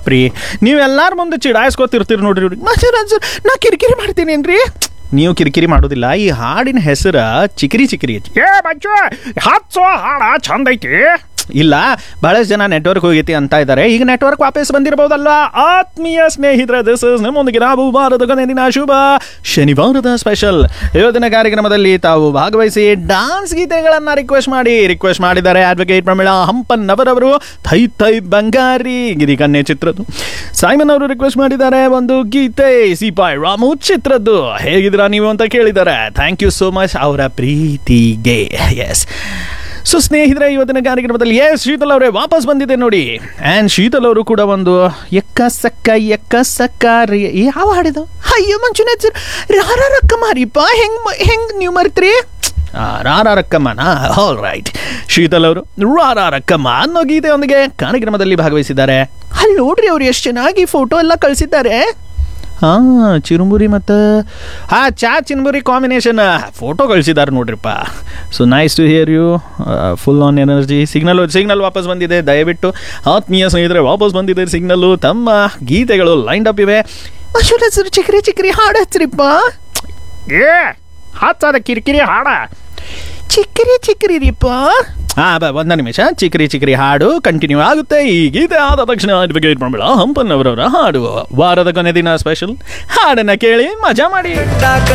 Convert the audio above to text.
ಬಾಪ್ರಿ ನೀವೆಲ್ಲಾರ ಮುಂದೆ ಚಿಡಾಯಿಸ್ಕೊತಿರ್ತೀರಿ ನೋಡ್ರಿ ಇವ್ರಿಗೆ ಮಜರಾಜ್ ನಾ ಕಿರಿಕಿರಿ ಮಾಡ್ತೀನೇನ್ರಿ ನೀವು ಕಿರಿಕಿರಿ ಮಾಡೋದಿಲ್ಲ ಈ ಹಾಡಿನ ಹೆಸರ ಚಿಕಿರಿ ಚಿಕಿರಿ ಐತಿ ಏ ಬಚ್ಚು ಹಚ್ಚೋ ಹಾಡ ಚಂದ ಐತಿ ಇಲ್ಲ ಬಹಳಷ್ಟು ಜನ ನೆಟ್ವರ್ಕ್ ಹೋಗೈತಿ ಅಂತ ಇದ್ದಾರೆ ಈಗ ನೆಟ್ವರ್ಕ್ ವಾಪಸ್ ಬಂದಿರಬಹುದಲ್ಲ ಆತ್ಮೀಯ ಸ್ನೇಹಿತರ ದಿಸ್ ಇಸ್ ನಿಮ್ಮೊಂದಿಗೆ ನಾವು ವಾರದ ಕೊನೆಯ ಶುಭ ಶನಿವಾರದ ಸ್ಪೆಷಲ್ ಇವತ್ತಿನ ಕಾರ್ಯಕ್ರಮದಲ್ಲಿ ತಾವು ಭಾಗವಹಿಸಿ ಡಾನ್ಸ್ ಗೀತೆಗಳನ್ನ ರಿಕ್ವೆಸ್ಟ್ ಮಾಡಿ ರಿಕ್ವೆಸ್ಟ್ ಮಾಡಿದ್ದಾರೆ ಅಡ್ವೊಕೇಟ್ ಪ್ರಮೀಳಾ ಹಂಪನ್ ಅವರವರು ಥೈ ಥೈ ಬಂಗಾರಿ ಗಿರಿಕನ್ಯೆ ಚಿತ್ರದ್ದು ಸೈಮನ್ ಅವರು ರಿಕ್ವೆಸ್ಟ್ ಮಾಡಿದ್ದಾರೆ ಒಂದು ಗೀತೆ ಸಿಪಾಯ್ ರಾಮು ಚಿತ್ರದ್ದು ಹೇಗಿದ್ದೀರಾ ನೀವು ಅಂತ ಕೇಳಿದ್ದಾರೆ ಥ್ಯಾಂಕ್ ಯು ಸೋ ಮಚ್ ಅವರ ಪ್ರೀತಿಗೆ ಎಸ್ ಸೊ ಸ್ನೇಹಿತರೆ ಇವತ್ತಿನ ಕಾರ್ಯಕ್ರಮದಲ್ಲಿ ಎಸ್ ಶೀತಲ್ ಅವರೇ ವಾಪಸ್ ಬಂದಿದೆ ನೋಡಿ ಆ್ಯಂಡ್ ಶೀತಲ್ ಅವರು ಕೂಡ ಒಂದು ಎಕ್ಕ ಸಕ್ಕ ಎಕ್ಕ ಸಕ್ಕ ರೀ ಯಾವ ಹಾಡಿದ ಅಯ್ಯೋ ಮಂಜುನಾಥ್ ಸರ್ ರಾರ ರೊಕ್ಕ ಮಾರಿಪ್ಪ ಹೆಂಗ್ ಮ- ಹೆಂಗ್ ನೀವು ಮರ್ತ್ರಿ ರಾರ ರಕ್ಕಮ್ಮನ ಆಲ್ ರೈಟ್ ಶೀತಲ್ ಅವರು ರಾರ ರಕ್ಕಮ್ಮ ಅನ್ನೋ ಗೀತೆಯೊಂದಿಗೆ ಕಾರ್ಯಕ್ರಮದಲ್ಲಿ ಭಾಗವಹಿಸಿದ್ದಾರೆ ಅಲ್ಲಿ ನೋಡ್ರಿ ಅವ್ರು ಎಷ್ಟು ಚೆನ್ನಾಗಿ ಫೋಟೋ ಎಲ್ಲ ಕಳಿಸಿದ್ದಾರೆ ಹಾಂ ಚಿರುಮುರಿ ಮತ್ತು ಹಾಂ ಚಾ ಚಿನ್ಬುರಿ ಕಾಂಬಿನೇಷನ್ ಫೋಟೋ ಕಳಿಸಿದ್ದಾರೆ ನೋಡ್ರಿಪ್ಪ so nice to hear you full on energy signal signal ವಾಪಸ್ ಬಂದಿದೆ ದಯವಿಟ್ಟು ಆತ್ಮೀಯ ಸ್ನೇಹಿತರೆ ವಾಪಸ್ ಬಂದಿದೆ ಸಿಗ್ನಲ್ಲು ತಮ್ಮ ಗೀತೆಗಳು ಲೈಂಡ್ ಅಪ್ ಇವೆ ಅಶ್ವರ ಚಿಕ್ರಿ ಚಿಕ್ರಿ ಹಾಡು ಹಚ್ರಿಪ್ಪ ಏ ಹಚ್ಚದ ಕಿರಿಕಿರಿ ಹಾಡ ಚಿಕ್ರಿ ಚಿಕ್ರಿ ರೀಪ ಹಾ ಬ ಒಂದು ನಿಮಿಷ ಚಿಕ್ರಿ ಚಿಕ್ರಿ ಹಾಡು ಕಂಟಿನ್ಯೂ ಆಗುತ್ತೆ ಈ ಗೀತೆ ಆದ ತಕ್ಷಣ ಅಡ್ವೊಕೇಟ್ ಮಾಡಬೇಡ ಹಂಪನ್ ಅವರವರ ಹಾಡು ವಾರದ ಕೊನೆ ದಿನ ಸ್ಪೆಷಲ್ ಹಾಡನ್ನ ಕೇಳಿ ಮಜಾ ಮಾಡಿ ಟಾಕ